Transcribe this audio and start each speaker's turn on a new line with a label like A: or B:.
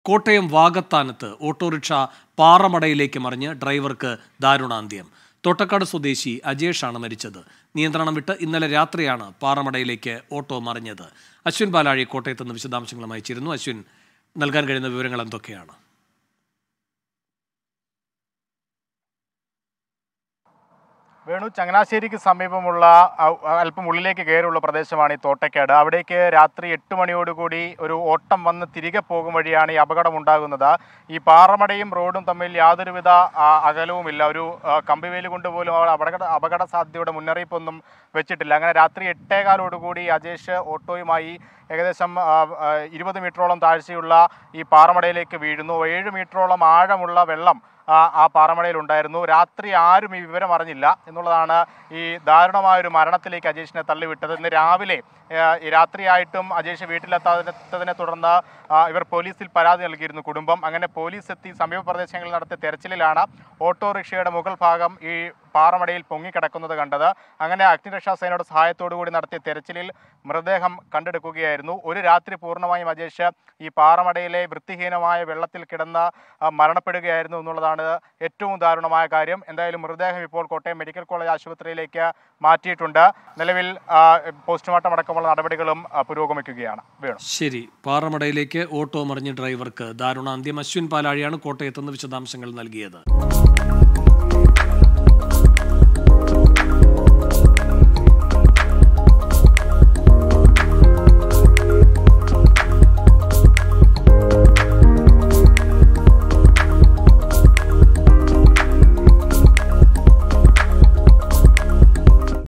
A: Kottayam വാകത്താനത്ത് autorickshaw പാറമടയിലേക്ക് മറിഞ്ഞ് ഡ്രൈവർക്ക് ദാരുണാന്ത്യം തോട്ടക്കാട് സ്വദേശി അജേഷാണ് മരിച്ചത് നിയന്ത്രണം വിട്ട് ഇന്നലെ രാത്രിയാണ് പാറമടയിലേക്ക് ഓട്ടോ മറിഞ്ഞത് അശ്വിൻ ബാലാഴി കോട്ടയത്ത് നിന്ന് വിശദാംശങ്ങളും അയച്ചിരുന്നു അശ്വിൻ നൽകാൻ കഴിയുന്ന വിവരങ്ങൾ എന്തൊക്കെയാണ്
B: വേണു ചങ്ങനാശ്ശേരിക്ക് സമീപമുള്ള അ- അല്പം ഉള്ളിലേക്ക് കയറിയുള്ള പ്രദേശമാണ് ഈ തോട്ടക്കാട് അവിടേക്ക് രാത്രി എട്ട് മണിയോടുകൂടി ഒരു ഓട്ടം വന്ന് തിരികെ പോകും വഴിയാണ് ഈ അപകടം ഉണ്ടാകുന്നത് ഈ പാറമടയും റോഡും തമ്മിൽ യാതൊരുവിധ ആ, അകലവുമില്ല ഒരു ആ, കമ്പിവേലി കൊണ്ട് പോലും അവിടെ അപകട അപകട സാധ്യതയുടെ മുന്നറിയിപ്പൊന്നും വെച്ചിട്ടില്ല അങ്ങനെ രാത്രി എട്ടേകാലോടുകൂടി അജേഷ് ഓട്ടോയുമായി ഏകദേശം ആ, ആ, ഇരുപത് മീറ്ററോളം താഴ്ചയുള്ള ഈ പാറമടയിലേക്ക് വീഴുന്നു ഏഴ് മീറ്ററോളം ആഴമുള്ള വെള്ളം ആ, ആ പാറമടയിൽ ഉണ്ടായിരുന്നു രാത്രി ആരും ഈ വിവരം അറിഞ്ഞില്ല എന്നുള്ളതാണ് ഈ ദാരുണമായ ഒരു മരണത്തിലേക്ക് അജേഷിനെ തള്ളിവിട്ടത് ഇന്ന് രാവിലെ ആ, ഈ രാത്രിയായിട്ടും അജേഷ് വീട്ടിലെത്താത്തതിനെ തുടർന്ന് ആ, ഇവർ പോലീസിൽ പരാതി നൽകിയിരുന്നു കുടുംബം അങ്ങനെ പോലീസ് എത്തി സമീപ പ്രദേശങ്ങളിൽ നടത്തിയ തെരച്ചിലിലാണ് ഓട്ടോറിക്ഷയുടെ മുകൾ ഭാഗം ഈ പാറമടയിൽ പൊങ്ങിക്കിടക്കുന്നത് കണ്ടത് അങ്ങനെ അഗ്നിരക്ഷാ സേനയുടെ സഹായത്തോടു കൂടി നടത്തിയ തെരച്ചിലിൽ മൃതദേഹം കണ്ടെടുക്കുകയായിരുന്നു ഒരു രാത്രി പൂർണ്ണമായും അജേഷ് ഈ പാറമടയിലെ വൃത്തിഹീനമായ വെള്ളത്തിൽ കിടന്ന് ആ, മരണപ്പെടുകയായിരുന്നു എന്നുള്ളതാണ് ഏറ്റവും ദാരുണമായ കാര്യം എന്തായാലും മൃതദേഹം ഇപ്പോൾ കോട്ടയം മെഡിക്കൽ കോളേജ് ആശുപത്രിയിലേക്ക് മാറ്റിയിട്ടുണ്ട് നിലവിൽ ആ, പോസ്റ്റ്മോർട്ടം അടക്കമുള്ള നടപടികളും ആ, പുരോഗമിക്കുകയാണ് വേണു
A: ശരി പാറമടയിലേക്ക് ഓട്ടോ മറിഞ്ഞ് ഡ്രൈവർക്ക് ദാരുണാന്ത്യം അശ്വിൻ പാലാഴിയാണ് കോട്ടയത്ത് നിന്ന് വിശദാംശങ്ങൾ നൽകിയത്